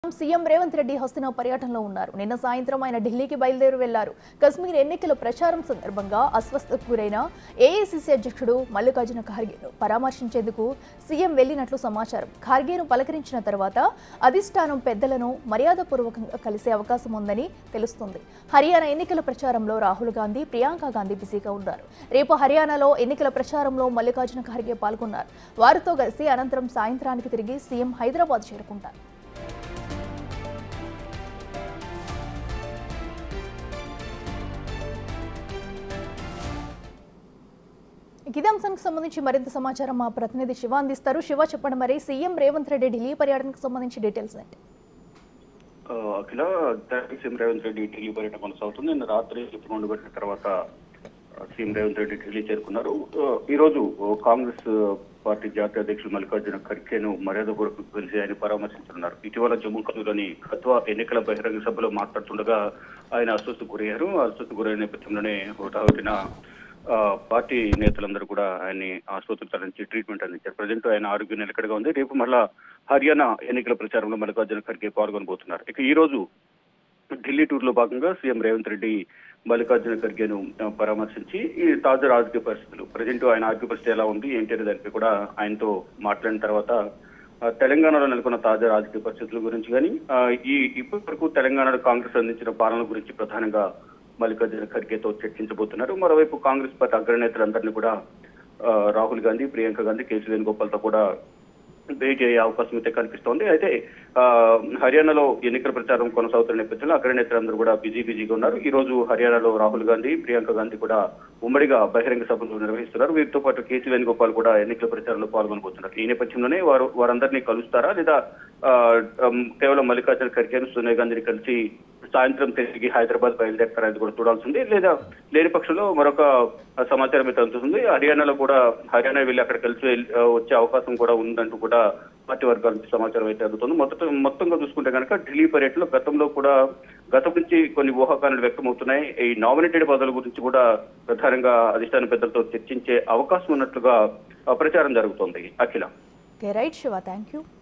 CM Revanth Reddy Hastina పర్యటనలో ఉన్నారు నిన్న సాయంత్రం ఆయన ఢిల్లీకి బయలుదేరి వెళ్లారు కశ్మీర్ ఎన్నికల ప్రచారం సందర్భంగా అస్వస్థతకు గురైన ఏఐసీసీ అధ్యక్షుడు మల్లికార్జున ఖార్గేను పరామర్శించేందుకు సీఎం వెళ్లినట్లు సమాచారం ఖార్గేను పలకరించిన తర్వాత అధిష్టానం పెద్దలను మర్యాదపూర్వకంగా కలిసే అవకాశం ఉందని తెలుస్తుంది హర్యానా ఎన్నికల ప్రచారంలో రాహుల్ గాంధీ ప్రియాంక గాంధీ బిజీగా ఉన్నారు రేపు హర్యానాలో ఎన్నికల ప్రచారంలో మల్లికార్జున ఖార్గే పాల్గొన్నారు వారితో కలిసి అనంతరం సాయంత్రానికి తిరిగి సీఎం హైదరాబాద్ చేరుకుంటారు ఇదే అంశానికి సంబంధించి మరింత సమాచారం మా ప్రతినిధి శివ అందిస్తారు శివ చెప్పండి మరి సీఎం రేవంత్ రెడ్డి ఢిల్లీ పర్యటనకు సంబంధించి డీటెయిల్స్ ఏంటి ఆ, అఖిల సీఎం రేవంత్ రెడ్డి ఢిల్లీ పర్యటన కొనసాగుతుంది నిన్న రాత్రి రిపోర్ట్ పెట్టిన తర్వాత ఆ, సీఎం రేవంత్ రెడ్డి ఢిల్లీ చేరుకున్నారు ఆ, ఈ రోజు ఆ, కాంగ్రెస్ పార్టీ జాతీయ అధ్యక్షులు మల్లికార్జున ఖర్గేను మర్యాదపూర్వక కలిసి ఆయన పరామర్శించనున్నారు ఇటీవల జమ్మూ కాశ్మీర్లోని ఖత్వా ఎన్నికల బహిరంగ సభలో మాట్లాడుతుండగా ఆయన అస్వస్థకు గురయ్యారు అస్వస్థకు గురైన నేపథ్యంలోనే హుటాహుటిన ఆ, పార్టీ నేతలందరూ కూడా ఆయన్ని ఆసుపత్రికి తరలించి ట్రీట్మెంట్ అందించారు ప్రజెంట్ ఆయన ఆరోగ్యం నిలకడగా ఉంది రేపు మళ్ళా హర్యానా ఎన్నికల ప్రచారంలో మల్లికార్జున ఖర్గే పాల్గొనబోతున్నారు ఇక ఈ రోజు ఢిల్లీ టూర్ లో భాగంగా సీఎం రేవంత్ రెడ్డి మల్లికార్జున ఖర్గేను ఆ, పరామర్శించి ఈ తాజా రాజకీయ పరిస్థితులు ప్రజెంట్ ఆయన ఆరోగ్య పరిస్థితి ఎలా ఉంది ఏంటి అనే దానిపై కూడా ఆయనతో మాట్లాడిన తర్వాత ఆ, తెలంగాణలో నెలకొన్న తాజా రాజకీయ పరిస్థితుల గురించి కానీ ఆ, ఈ ఇప్పటి వరకు తెలంగాణలో కాంగ్రెస్ అందించిన పాలన గురించి ప్రధానంగా మల్లికార్జున ఖర్గేతో చర్చించబోతున్నారు మరోవైపు కాంగ్రెస్ పార్టీ అగ్రనేతలందరినీ కూడా ఆ, రాహుల్ గాంధీ ప్రియాంక గాంధీ కేసీ వేణుగోపాల్తో కూడా భేటీ అయ్యే అవకాశం అయితే కనిపిస్తోంది అయితే ఆ, హర్యానాలో ఎన్నికల ప్రచారం కొనసాగుతున్న నేపథ్యంలో అగ్రనేతలందరూ కూడా బిజీ బిజీగా ఉన్నారు ఈ రోజు హర్యానాలో రాహుల్ గాంధీ ప్రియాంక గాంధీ కూడా ఉమ్మడిగా బహిరంగ సభలు నిర్వహిస్తున్నారు వీరితో పాటు కేసీ వేణుగోపాల్ కూడా ఎన్నికల ప్రచారంలో పాల్గొనబోతున్నారు ఈ నేపథ్యంలోనే వారు వారందరినీ కలుస్తారా లేదా ఆ, ఉమ్, కేవలం మల్లికార్జున ఖర్గే సోనియా గాంధీని కలిసి సాయంత్రం తిరిగి హైదరాబాద్ బయలుదేరతారా అది కూడా చూడాల్సి ఉంది లేదా లేని పక్షంలో మరొక సమాచారం అయితే అందుతుంది హర్యానాలో కూడా హర్యానా వెళ్ళి అక్కడ కలిసి వెళ్- ఆ, వచ్చే అవకాశం కూడా ఉందంటూ కూడా పార్టీ వర్గాల నుంచి సమాచారం అయితే అందుతుంది మొత్తం మొత్తంగా చూసుకుంటే కనుక ఢిల్లీ పర్యటనలో గతంలో కూడా గతం నుంచి కొన్ని ఊహాకానాలు వ్యక్తమవుతున్నాయి ఈ నామినేటెడ్ పదవుల గురించి కూడా ప్రధానంగా అధిష్టాన పెద్దలతో చర్చించే అవకాశం ఉన్నట్లుగా ఆ, ప్రచారం జరుగుతోంది Akhila okay right Shiva thank you